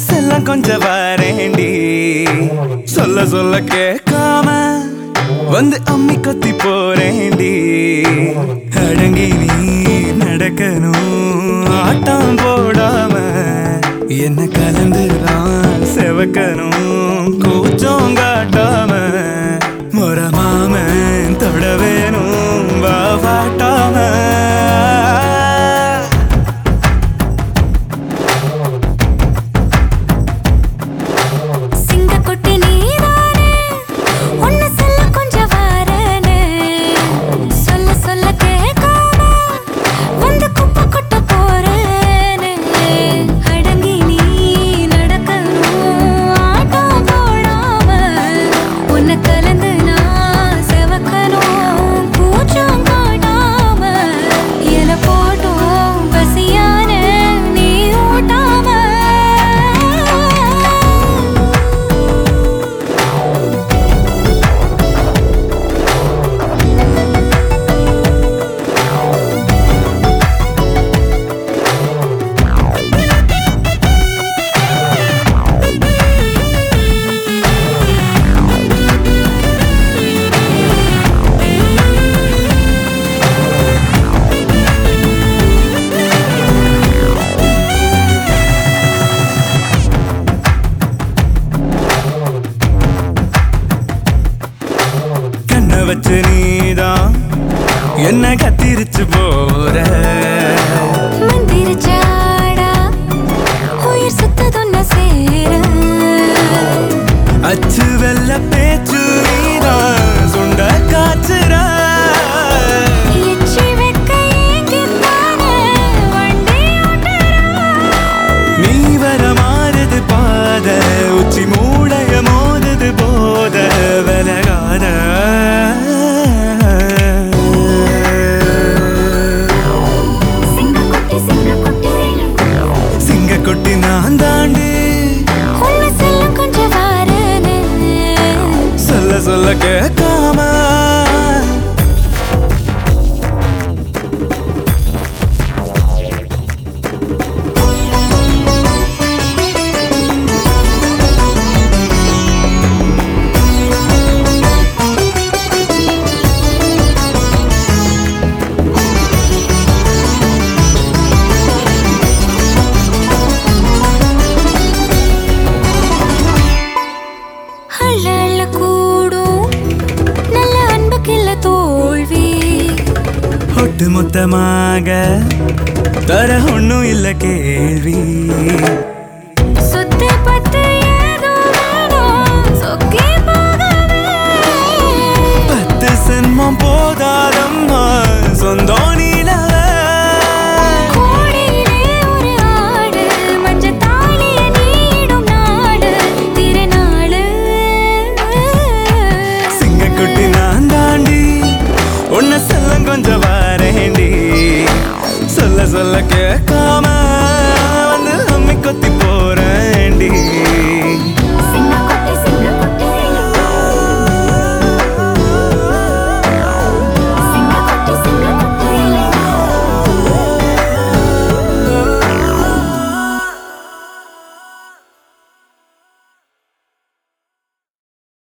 செல்லம் கொஞ்சம் வரேண்டி சொல்ல சொல்ல கேட்காம வந்து அம்மி கொத்தி போறேண்டி அடங்கி நீ நடக்கணும் ஆட்டம் போடாம என்ன கலந்துதான் செவக்கணும் கூச்சம் காட்டாம முறமாம தொட வேணும் வா வாட்டாம சிங்கக்குட்டி நீதானே உன்னை சொல்ல கொஞ்சம் வாரேனே சொல்ல சொல்ல கேட்காம வந்து குப்பை கொட்ட போறேனே அடங்கி நீ நடக்கணும் ஆட்டம் போடாம உன்னை கலந்து நான் செவக்கணும் கூச்சம் காட்டாம என போட்டும் பசியான நீ ஊட்டாம கண்ணை வச்சு நீதான் என்ன கத்திரிச்சு போற மந்திரச்சாடா உயிர் சுத்ததொன்ன சேர அச்சு வெள்ள பேச்சு நீதான் சுண்ட காச்சுற எச்சி வெக்க ஏங்கித்தானே வண்டி ஓட்டுறா நீ வர மாறுது பாத உச்சி மூளைய மோதுது போத விலகாத சிங்கக்குட்டி சிங்கக்குட்டி சிங்க கொட்டி நான் தாண்டி உன்னை சொல்ல கொஞ்சம் வாரேனே சொல்ல சொல்ல கேட்காம அள்ள அள்ள கூடும் நல்ல அன்புக்கில்ல தோல்வி ஒட்டு மொத்தமாக தர ஒண்ணும் இல்ல கேள்வி சொத்து பத்து ஏதோ வேணும் சொக்கி போகவே பத்து சென்மம் போதாதம்மா சொந்தம் நீலவ கோடியிலே ஒரு ஆடு மஞ்சள் தாலிய நீடும் நாடு திருநாடு சிங்கக்குட்டி நான் தாண்டி உன்னை செல்லம் கொஞ்சம் வரேண்டி சொல்ல சொல்ல கேட்க